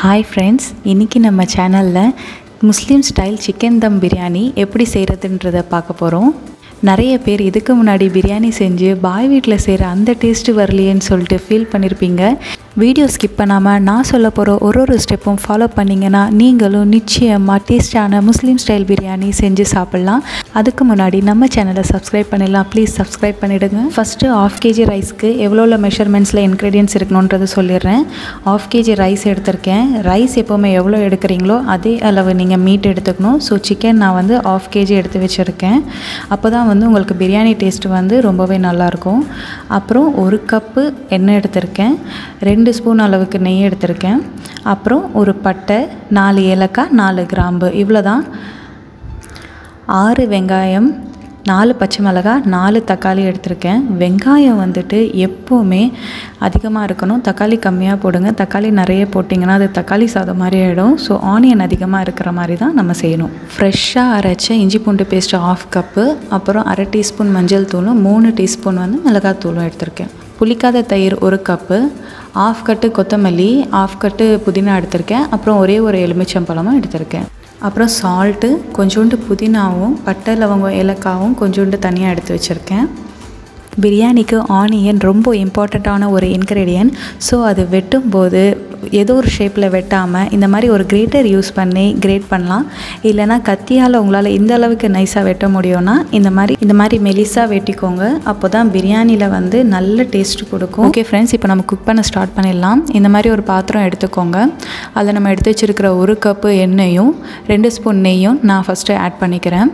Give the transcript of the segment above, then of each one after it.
hi friends இன்றைக்கி நம்ம சேனலில் முஸ்லீம் ஸ்டைல் சிக்கன் தம் பிரியாணி எப்படி செய்கிறதுன்றதை பார்க்க போகிறோம் நிறைய பேர் இதுக்கு முன்னாடி பிரியாணி செஞ்சு பாய் வீட்டில் செய்கிற அந்த டேஸ்ட்டு வரலையேன்னு சொல்லிட்டு ஃபீல் பண்ணியிருப்பீங்க வீடியோ ஸ்கிப் பண்ணாமல் நான் சொல்ல போகிற ஒரு ஒரு ஸ்டெப்பும் ஃபாலோ பண்ணிங்கன்னா நீங்களும் நிச்சயமாக டேஸ்டான முஸ்லீம் ஸ்டைல் பிரியாணி செஞ்சு சாப்பிட்லாம் அதுக்கு முன்னாடி நம்ம சேனலை சப்ஸ்கிரைப் பண்ணிடலாம் ப்ளீஸ் சப்ஸ்கிரைப் பண்ணிவிடுங்க ஃபஸ்ட்டு ஆஃப் கேஜி ரைஸ்க்கு எவ்வளோ மெஷர்மெண்ட்ஸில் இன்க்ரீடியன்ஸ் இருக்கணுன்றது சொல்லிடுறேன் ஆஃப் கேஜி ரைஸ் எடுத்திருக்கேன் ரைஸ் எப்போவுமே எவ்வளோ எடுக்கிறீங்களோ அதே அளவு நீங்கள் மீட் எடுத்துக்கணும் ஸோ சிக்கன் நான் வந்து ஆஃப் கேஜி எடுத்து வச்சுருக்கேன் அப்போ தான் வந்து உங்களுக்கு பிரியாணி டேஸ்ட் வந்து ரொம்பவே நல்லாயிருக்கும் அப்புறம் ஒரு கப்பு எண்ணெய் எடுத்திருக்கேன் ரெண்டு ஸ்பூன் அளவுக்கு நெய் எடுத்திருக்கேன் அப்புறம் ஒரு பட்டை நாலு ஏலக்காய் நாலு கிராம்பு இவ்வளோ தான் ஆறு வெங்காயம் நாலு பச்சை மிளகாய் நாலு தக்காளி எடுத்திருக்கேன் வெங்காயம் வந்துட்டு எப்போவுமே அதிகமாக இருக்கணும் தக்காளி கம்மியாக போடுங்க தக்காளி நிறைய போட்டிங்கன்னா அது தக்காளி சாதம் மாதிரி ஆகிடும் ஸோ ஆனியன் அதிகமாக இருக்கிற மாதிரி தான் நம்ம செய்யணும் ஃப்ரெஷ்ஷாக அரைச்ச இஞ்சி பூண்டு பேஸ்ட்டு ஆஃப் கப்பு அப்புறம் அரை டீஸ்பூன் மஞ்சள் தூளும் மூணு டீஸ்பூன் வந்து மிளகாய் தூளும் எடுத்திருக்கேன் புளிக்காத தயிர் ஒரு கப்பு ஆஃப் கட்டு கொத்தமல்லி ஆஃப் கட்டு புதினா எடுத்திருக்கேன் அப்புறம் ஒரே ஒரு எலுமிச்சம்பழமும் எடுத்திருக்கேன் அப்புறம் சால்ட்டு கொஞ்சோண்டு புதினாவும் பட்டை லவங்கம் ஏலக்காவும் கொஞ்சோண்டு தனியாக எடுத்து வச்சுருக்கேன் பிரியாணிக்கு ஆனியன் ரொம்ப இம்பார்ட்டண்ட்டான ஒரு இன்க்ரீடியன்ட் ஸோ அது வெட்டும்போது ஏதோ ஒரு ஷேப்பில் வெட்டாமல் இந்த மாதிரி ஒரு கிரேட்டர் யூஸ் பண்ணி கிரேட் பண்ணலாம் இல்லைனா கத்தியால் உங்களால் இந்த அளவுக்கு நைஸாக வெட்ட முடியும்னா இந்த மாதிரி இந்த மாதிரி மெலிசாக வெட்டிக்கோங்க அப்போ தான் பிரியாணியில் வந்து நல்ல டேஸ்ட் கொடுக்கும் ஓகே ஃப்ரெண்ட்ஸ் இப்போ நம்ம குக் பண்ண ஸ்டார்ட் பண்ணிடலாம் இந்த மாதிரி ஒரு பாத்திரம் எடுத்துக்கோங்க அதில் நம்ம எடுத்து வச்சுருக்கிற ஒரு கப்பு எண்ணெயும் ரெண்டு ஸ்பூன் நெய்யும் நான் ஃபஸ்ட்டு ஆட் பண்ணிக்கிறேன்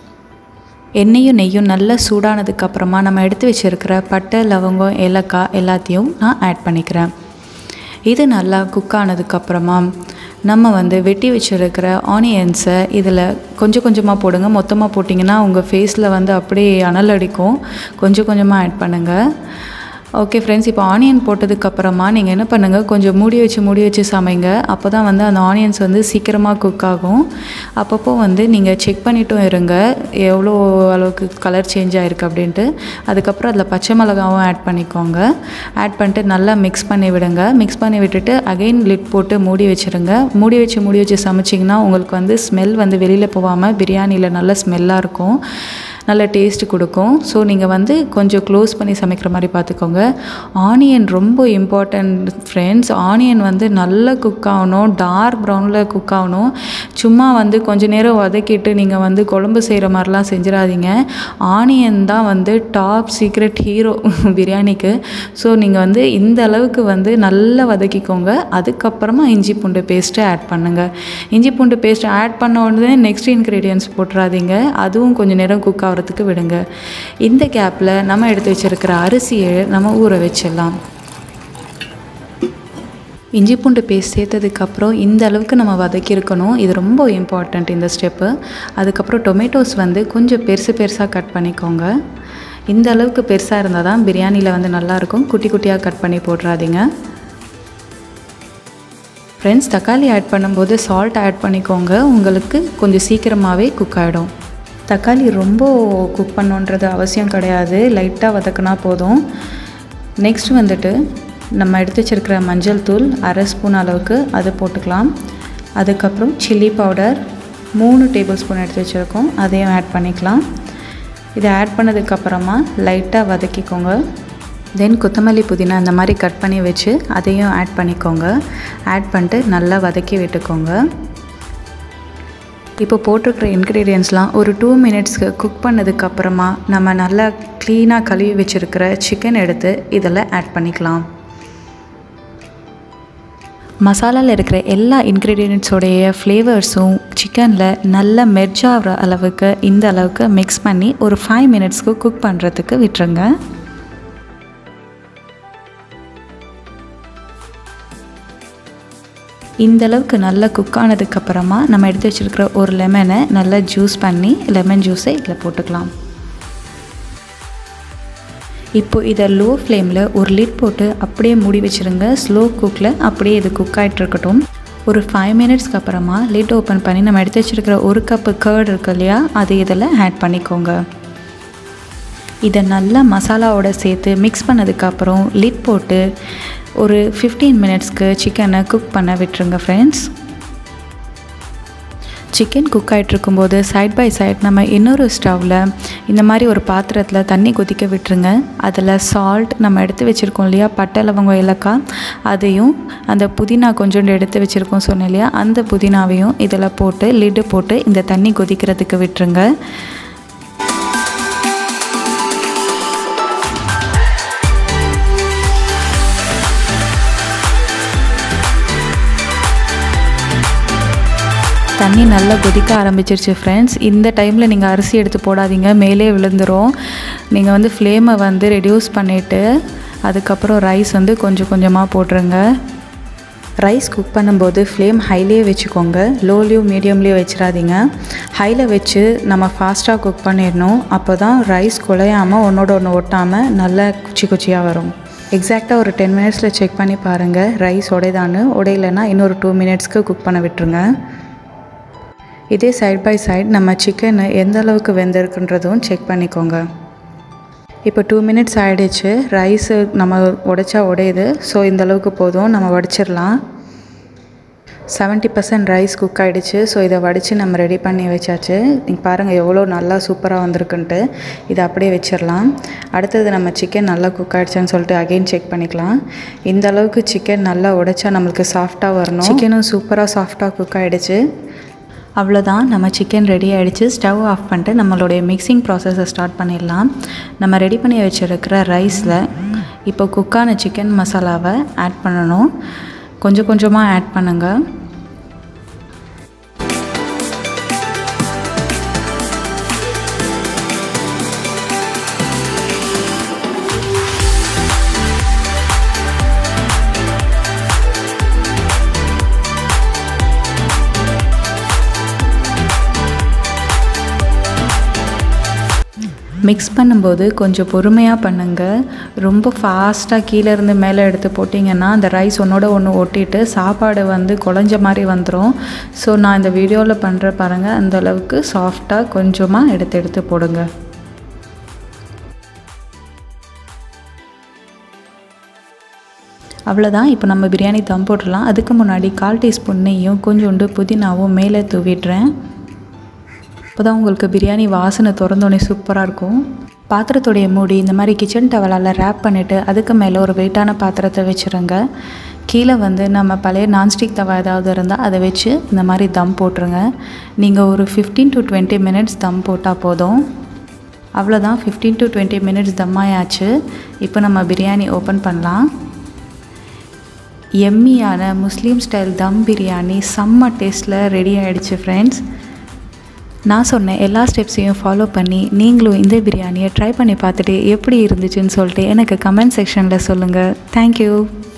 எண்ணெயும் நெய்யும் நல்லா சூடானதுக்கப்புறமா நம்ம எடுத்து வச்சுருக்கிற பட்டை லவங்கம் ஏலக்காய் எல்லாத்தையும் நான் ஆட் பண்ணிக்கிறேன் இது நல்லா குக் ஆனதுக்கப்புறமா நம்ம வந்து வெட்டி வச்சுருக்கிற ஆனியன்ஸை இதில் கொஞ்சம் கொஞ்சமாக போடுங்க மொத்தமாக போட்டிங்கன்னா உங்கள் ஃபேஸில் வந்து அப்படியே அனல் அடிக்கும் கொஞ்சம் கொஞ்சமாக ஆட் பண்ணுங்கள் ஓகே ஃப்ரெண்ட்ஸ் இப்போ ஆனியன் போட்டதுக்கப்புறமா நீங்கள் என்ன பண்ணுங்கள் கொஞ்சம் மூடி வச்சு மூடி வச்சு சமைங்க அப்போ தான் வந்து அந்த ஆனியன்ஸ் வந்து சீக்கிரமாக குக் ஆகும் அப்பப்போ வந்து நீங்கள் செக் பண்ணிட்டும் இருங்க எவ்வளோ அளவுக்கு கலர் சேஞ்ச் ஆகிருக்கு அப்படின்ட்டு அதுக்கப்புறம் அதில் பச்சை மிளகாவும் ஆட் பண்ணிக்கோங்க ஆட் பண்ணிட்டு நல்லா மிக்ஸ் பண்ணி விடுங்க மிக்ஸ் பண்ணி விட்டுட்டு அகைன் லிட் போட்டு மூடி வச்சுருங்க மூடி வச்சு மூடி வச்சு சமைச்சிங்கன்னா உங்களுக்கு வந்து ஸ்மெல் வந்து வெளியில் போகாமல் பிரியாணியில் நல்ல ஸ்மெல்லாக இருக்கும் நல்ல டேஸ்ட் கொடுக்கும் ஸோ நீங்கள் வந்து கொஞ்சம் க்ளோஸ் பண்ணி சமைக்கிற மாதிரி பார்த்துக்கோங்க ஆனியன் ரொம்ப இம்பார்ட்டண்ட் ஃப்ரெண்ட்ஸ் ஆனியன் வந்து நல்லா குக் ஆகணும் டார்க் ப்ரௌனில் குக் ஆகணும் சும்மா வந்து கொஞ்ச நேரம் வதக்கிட்டு நீங்கள் வந்து குழம்பு செய்கிற மாதிரிலாம் செஞ்சிடாதீங்க ஆனியன் தான் வந்து டாப் சீக்ரெட் ஹீரோ பிரியாணிக்கு ஸோ நீங்கள் வந்து இந்த அளவுக்கு வந்து நல்லா வதக்கிக்கோங்க அதுக்கப்புறமா இஞ்சி பூண்டு பேஸ்ட்டு ஆட் பண்ணுங்கள் இஞ்சி பூண்டு பேஸ்ட் ஆட் பண்ண உடனே நெக்ஸ்ட் இன்க்ரீடியன்ஸ் போட்டுறாதீங்க அதுவும் கொஞ்சம் நேரம் குக் ஆகிறதுக்கு விடுங்க இந்த கேப்பில் நம்ம எடுத்து வச்சுருக்கிற அரிசியை நம்ம ஊற வச்சிடலாம் இஞ்சி பூண்டு பேஸ்ட் சேர்த்ததுக்கப்புறம் இந்த அளவுக்கு நம்ம வதக்கியிருக்கணும் இது ரொம்ப இம்பார்ட்டண்ட் இந்த ஸ்டெப்பு அதுக்கப்புறம் டொமேட்டோஸ் வந்து கொஞ்சம் பெருசு பெருசாக கட் பண்ணிக்கோங்க இந்த அளவுக்கு பெருசாக இருந்தால் தான் பிரியாணியில் வந்து நல்லாயிருக்கும் குட்டி குட்டியாக கட் பண்ணி போட்டுறாதீங்க ஃப்ரெண்ட்ஸ் தக்காளி ஆட் பண்ணும்போது சால்ட் ஆட் பண்ணிக்கோங்க உங்களுக்கு கொஞ்சம் சீக்கிரமாகவே குக் ஆகிடும் தக்காளி ரொம்ப குக் பண்ணுன்றது அவசியம் கிடையாது லைட்டாக வதக்குனா போதும் நெக்ஸ்ட் வந்துட்டு நம்ம எடுத்து வச்சுருக்கிற மஞ்சள் தூள் அரை ஸ்பூன் அளவுக்கு அது போட்டுக்கலாம் அதுக்கப்புறம் சில்லி பவுடர் மூணு டேபிள் ஸ்பூன் எடுத்து வச்சுருக்கோம் அதையும் ஆட் பண்ணிக்கலாம் இதை ஆட் பண்ணதுக்கப்புறமா லைட்டாக வதக்கிக்கோங்க தென் கொத்தமல்லி புதினா இந்த மாதிரி கட் பண்ணி வச்சு அதையும் ஆட் பண்ணிக்கோங்க ஆட் பண்ணிட்டு நல்லா வதக்கி விட்டுக்கோங்க இப்போ போட்டிருக்கிற இன்க்ரீடியன்ஸ்லாம் ஒரு டூ மினிட்ஸ்க்கு குக் பண்ணதுக்கப்புறமா நம்ம நல்லா க்ளீனாக கழுவி வச்சுருக்கிற சிக்கன் எடுத்து இதில் ஆட் பண்ணிக்கலாம் மசாலாவில் இருக்கிற எல்லா இன்க்ரீடியன்ட்ஸோடைய ஃப்ளேவர்ஸும் சிக்கனில் நல்லா மெர்ஜ் ஆகிற அளவுக்கு இந்த அளவுக்கு மிக்ஸ் பண்ணி ஒரு ஃபைவ் மினிட்ஸ்க்கு குக் பண்ணுறதுக்கு விட்டுருங்க இந்த அளவுக்கு நல்லா குக் ஆனதுக்கப்புறமா நம்ம எடுத்து வச்சுருக்கிற ஒரு லெமனை நல்லா ஜூஸ் பண்ணி லெமன் ஜூஸை இதில் போட்டுக்கலாம் இப்போ இதை லோ ஃப்ளேமில் ஒரு லிட் போட்டு அப்படியே மூடி வச்சுருங்க ஸ்லோ குக்கில் அப்படியே இது குக் ஆகிட்டு இருக்கட்டும் ஒரு ஃபைவ் மினிட்ஸ்க்கு அப்புறமா லிட் ஓப்பன் பண்ணி நம்ம எடுத்து வச்சுருக்கிற ஒரு கப்பு கேர்டு இருக்கு இல்லையா அது இதில் ஆட் பண்ணிக்கோங்க இதை நல்லா மசாலாவோட சேர்த்து மிக்ஸ் பண்ணதுக்கப்புறம் லிட் போட்டு ஒரு ஃபிஃப்டீன் மினிட்ஸ்க்கு சிக்கனை குக் பண்ண விட்டுருங்க ஃப்ரெண்ட்ஸ் சிக்கன் குக் ஆகிட்டு இருக்கும்போது சைட் பை சைட் நம்ம இன்னொரு ஸ்டவ்வில் இந்த மாதிரி ஒரு பாத்திரத்தில் தண்ணி கொதிக்க விட்டுருங்க அதில் சால்ட் நம்ம எடுத்து வச்சுருக்கோம் இல்லையா பட்டை லவங்கம் ஏலக்காய் அதையும் அந்த புதினா கொஞ்சோண்டு எடுத்து வச்சுருக்கோம் சொன்னேன் இல்லையா அந்த புதினாவையும் இதில் போட்டு லிட்டு போட்டு இந்த தண்ணி கொதிக்கிறதுக்கு விட்டுருங்க தண்ணி நல்லா கொதிக்க ஆரம்பிச்சிருச்சு ஃப்ரெண்ட்ஸ் இந்த டைமில் நீங்கள் அரிசி எடுத்து போடாதீங்க மேலே விழுந்துடும் நீங்கள் வந்து ஃப்ளேமை வந்து ரெடியூஸ் பண்ணிவிட்டு அதுக்கப்புறம் ரைஸ் வந்து கொஞ்சம் கொஞ்சமாக போட்டுருங்க ரைஸ் குக் பண்ணும்போது ஃப்ளேம் ஹைலேயே வச்சுக்கோங்க லோலேயும் மீடியம்லேயும் வச்சிடாதீங்க ஹையில் வச்சு நம்ம ஃபாஸ்ட்டாக குக் பண்ணிடணும் அப்போ தான் ரைஸ் குலையாமல் ஒன்றோட ஒன்று ஒட்டாமல் நல்லா குச்சி குச்சியாக வரும் எக்ஸாக்டாக ஒரு டென் மினிட்ஸில் செக் பண்ணி பாருங்கள் ரைஸ் உடையதான்னு உடையலைன்னா இன்னொரு டூ மினிட்ஸ்க்கு குக் பண்ண விட்டுருங்க இதே சைட் பை சைட் நம்ம சிக்கன் எந்த அளவுக்கு வெந்திருக்குன்றதும் செக் பண்ணிக்கோங்க இப்போ டூ மினிட்ஸ் ஆகிடுச்சு ரைஸு நம்ம உடைச்சா உடையுது ஸோ இந்த அளவுக்கு போதும் நம்ம வடிச்சிடலாம் செவன்ட்டி பர்சன்ட் ரைஸ் குக் ஆகிடுச்சு ஸோ இதை வடித்து நம்ம ரெடி பண்ணி வச்சாச்சு நீங்கள் பாருங்கள் எவ்வளோ நல்லா சூப்பராக வந்திருக்குன்ட்டு இதை அப்படியே வச்சிடலாம் அடுத்தது நம்ம சிக்கன் நல்லா குக் ஆகிடுச்சான்னு சொல்லிட்டு அகெயின் செக் பண்ணிக்கலாம் இந்த அளவுக்கு சிக்கன் நல்லா உடைச்சா நம்மளுக்கு சாஃப்டாக வரணும் சிக்கனும் சூப்பராக சாஃப்டாக குக் ஆகிடுச்சு அவ்வளோதான் நம்ம சிக்கன் ரெடி ஆகிடுச்சு ஸ்டவ் ஆஃப் பண்ணிட்டு நம்மளுடைய மிக்சிங் ப்ராசஸை ஸ்டார்ட் பண்ணிடலாம் நம்ம ரெடி பண்ணி வச்சுருக்கிற ரைஸில் இப்போ குக்கான சிக்கன் மசாலாவை ஆட் பண்ணணும் கொஞ்சம் கொஞ்சமாக ஆட் பண்ணுங்கள் மிக்ஸ் பண்ணும்போது கொஞ்சம் பொறுமையாக பண்ணுங்கள் ரொம்ப ஃபாஸ்ட்டாக கீழேருந்து மேலே எடுத்து போட்டிங்கன்னா அந்த ரைஸ் ஒன்றோட ஒன்று ஒட்டிட்டு சாப்பாடு வந்து குழஞ்ச மாதிரி வந்துடும் ஸோ நான் இந்த வீடியோவில் பண்ணுற பாருங்கள் அந்த அளவுக்கு சாஃப்டாக கொஞ்சமாக எடுத்து எடுத்து போடுங்க அவ்வளோதான் இப்போ நம்ம பிரியாணி தம் போட்டுடலாம் அதுக்கு முன்னாடி கால் டீஸ்பூன் நெய்யும் கொஞ்சோண்டு புதினாவும் மேலே தூவிடுறேன் அப்போ தான் உங்களுக்கு பிரியாணி வாசனை திறந்தோடனே சூப்பராக இருக்கும் பாத்திரத்துடைய மூடி இந்த மாதிரி கிச்சன் டவலால் ரேப் பண்ணிவிட்டு அதுக்கு மேலே ஒரு வெயிட்டான பாத்திரத்தை வச்சுருங்க கீழே வந்து நம்ம பழைய நான்ஸ்டிக் தவா ஏதாவது இருந்தால் அதை வச்சு இந்த மாதிரி தம் போட்டுருங்க நீங்கள் ஒரு fifteen to twenty minutes dum போட்டால் போதும் அவ்வளோதான் ஃபிஃப்டீன் டு டுவெண்ட்டி மினிட்ஸ் தம்மாயாச்சு இப்போ நம்ம பிரியாணி ஓப்பன் பண்ணலாம் எம்மியான முஸ்லீம் ஸ்டைல் தம் பிரியாணி செம்ம டேஸ்ட்டில் ரெடி ஆகிடுச்சு ஃப்ரெண்ட்ஸ் நான் சொன்ன எல்லா ஸ்டெப்ஸையும் ஃபாலோ பண்ணி நீங்களும் இந்த பிரியாணியை ட்ரை பண்ணி பார்த்துட்டு எப்படி இருந்துச்சுன்னு சொல்லிட்டு எனக்கு கமெண்ட் செக்ஷனில் சொல்லுங்கள் தேங்க்யூ